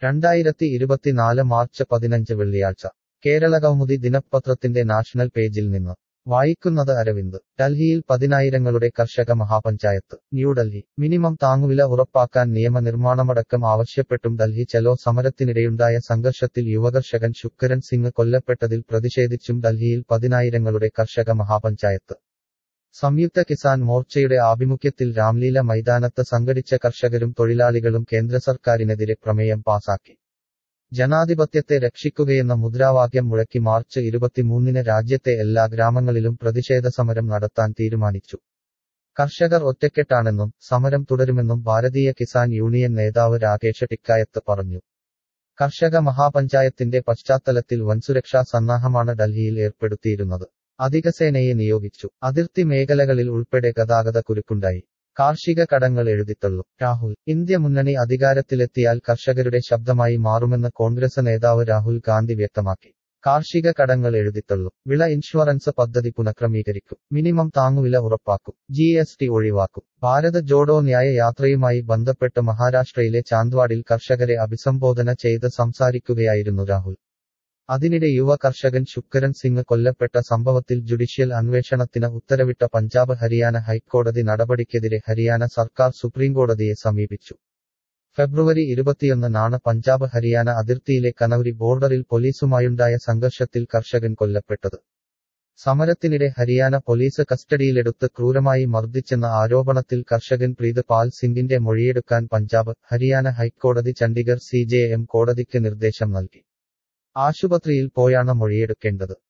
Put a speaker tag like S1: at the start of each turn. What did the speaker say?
S1: രണ്ടായിരത്തി ഇരുപത്തിനാല് മാർച്ച് പതിനഞ്ച് വെള്ളിയാഴ്ച കേരള കൗമുദി ദിനപത്രത്തിന്റെ നാഷണൽ പേജിൽ നിന്ന് വായിക്കുന്നത് അരവിന്ദ് ഡൽഹിയിൽ പതിനായിരങ്ങളുടെ കർഷക മഹാപഞ്ചായത്ത് ന്യൂഡൽഹി മിനിമം താങ്ങുവില ഉറപ്പാക്കാൻ നിയമനിർമ്മാണമടക്കം ആവശ്യപ്പെട്ടും ഡൽഹി ചലോ സമരത്തിനിടെയുണ്ടായ സംഘർഷത്തിൽ യുവകർഷകൻ ശുക്കരൻ സിംഗ് കൊല്ലപ്പെട്ടതിൽ പ്രതിഷേധിച്ചും ഡൽഹിയിൽ പതിനായിരങ്ങളുടെ കർഷക മഹാപഞ്ചായത്ത് സംയുക്ത കിസാൻ മോർച്ചയുടെ ആഭിമുഖ്യത്തിൽ രാംലീല മൈതാനത്ത് സംഘടിച്ച കർഷകരും തൊഴിലാളികളും കേന്ദ്ര സർക്കാരിനെതിരെ പ്രമേയം പാസാക്കി ജനാധിപത്യത്തെ രക്ഷിക്കുകയെന്ന മുദ്രാവാക്യം മുഴക്കി മാർച്ച് ഇരുപത്തിമൂന്നിന് രാജ്യത്തെ എല്ലാ ഗ്രാമങ്ങളിലും പ്രതിഷേധ സമരം നടത്താൻ തീരുമാനിച്ചു കർഷകർ ഒറ്റക്കെട്ടാണെന്നും സമരം തുടരുമെന്നും ഭാരതീയ കിസാൻ യൂണിയൻ നേതാവ് രാകേഷ് ടിക്കായത്ത് പറഞ്ഞു കർഷക മഹാപഞ്ചായത്തിന്റെ പശ്ചാത്തലത്തിൽ വൻസുരക്ഷാ സന്നാഹമാണ് ഡൽഹിയിൽ ഏർപ്പെടുത്തിയിരുന്നത് അധിക സേനയെ നിയോഗിച്ചു അതിർത്തി മേഖലകളിൽ ഉൾപ്പെടെ ഗതാഗത കുരുക്കുണ്ടായി കാർഷിക കടങ്ങൾ എഴുതിത്തള്ളും രാഹുൽ ഇന്ത്യ മുന്നണി അധികാരത്തിലെത്തിയാൽ കർഷകരുടെ ശബ്ദമായി മാറുമെന്ന് കോൺഗ്രസ് നേതാവ് രാഹുൽ ഗാന്ധി വ്യക്തമാക്കി കാർഷിക കടങ്ങൾ എഴുതിത്തള്ളും വിള ഇൻഷുറൻസ് പദ്ധതി പുനഃക്രമീകരിക്കും മിനിമം താങ്ങുവില ഉറപ്പാക്കും ജി എസ് ടി ഒഴിവാക്കും ഭാരത് ജോഡോ ന്യായ യാത്രയുമായി ബന്ധപ്പെട്ട് മഹാരാഷ്ട്രയിലെ ചാന്ദ്വാഡിൽ കർഷകരെ അഭിസംബോധന ചെയ്ത് സംസാരിക്കുകയായിരുന്നു രാഹുൽ അതിനിടെ യുവ കർഷകൻ ശുക്കരൻ സിംഗ് കൊല്ലപ്പെട്ട സംഭവത്തിൽ ജുഡീഷ്യൽ അന്വേഷണത്തിന് ഉത്തരവിട്ട പഞ്ചാബ് ഹരിയാന ഹൈക്കോടതി നടപടിക്കെതിരെ ഹരിയാന സർക്കാർ സുപ്രീംകോടതിയെ സമീപിച്ചു ഫെബ്രുവരി ഇരുപത്തിയൊന്നിനാണ് പഞ്ചാബ് ഹരിയാന അതിർത്തിയിലെ കനൌരി ബോർഡറിൽ പോലീസുമായുണ്ടായ സംഘർഷത്തിൽ കർഷകൻ കൊല്ലപ്പെട്ടത് സമരത്തിനിടെ ഹരിയാന പോലീസ് കസ്റ്റഡിയിലെടുത്ത് ക്രൂരമായി മർദ്ദിച്ചെന്ന ആരോപണത്തിൽ കർഷകൻ പ്രീത് പാൽ സിംഗിന്റെ മൊഴിയെടുക്കാൻ പഞ്ചാബ് ഹരിയാന ഹൈക്കോടതി ചണ്ഡിഗർ സി കോടതിക്ക് നിർദ്ദേശം നൽകി ആശുപത്രിയിൽ പോയാണ് മൊഴിയെടുക്കേണ്ടത്